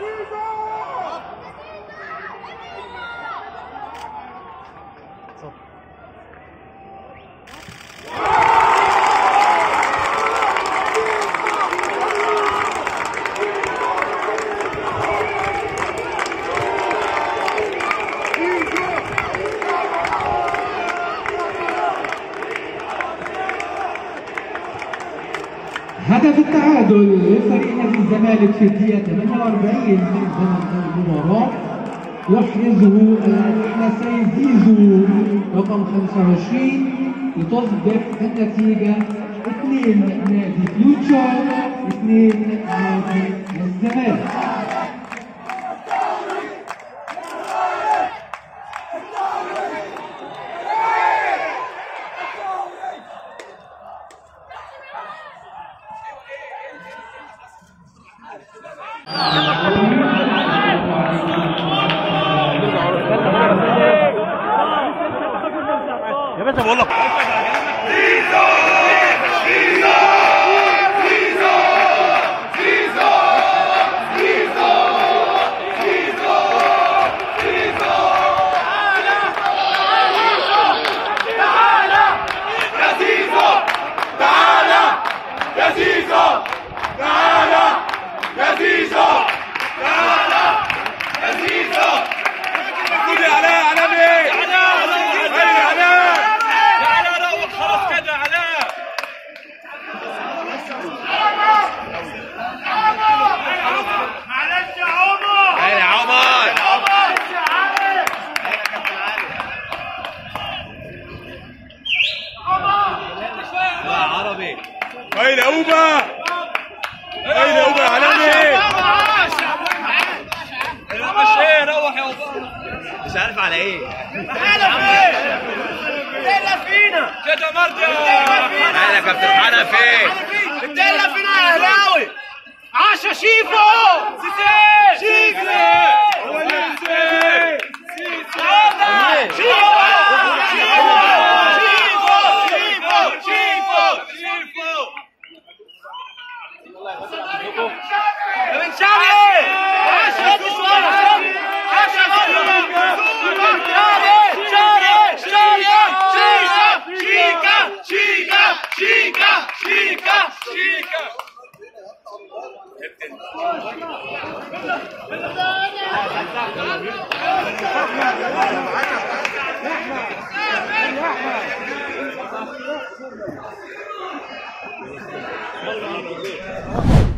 هدف التعادل لفريق نادي الزمالك في الدقيقة 48 من زمن المباراة يحرزه الحسين زيزو رقم 25 لتصبح النتيجة 2 نادي فيوتشر 2 نادي الزمالك يا باشا بقول لك خد يا علاء علاء مين؟ علاء علاء علاء روح خلاص كده علاء معلش يا عمر هاي يا عمر لا عربي هاي لعوبة هاي لعوبة يا علامي مش ايه روح يا مش عارف على ايه كده مرضي اهلا كابتن حنفي الدلة فينا يا اهلاوي عاشا شيفو شيكو هو اللي شيكا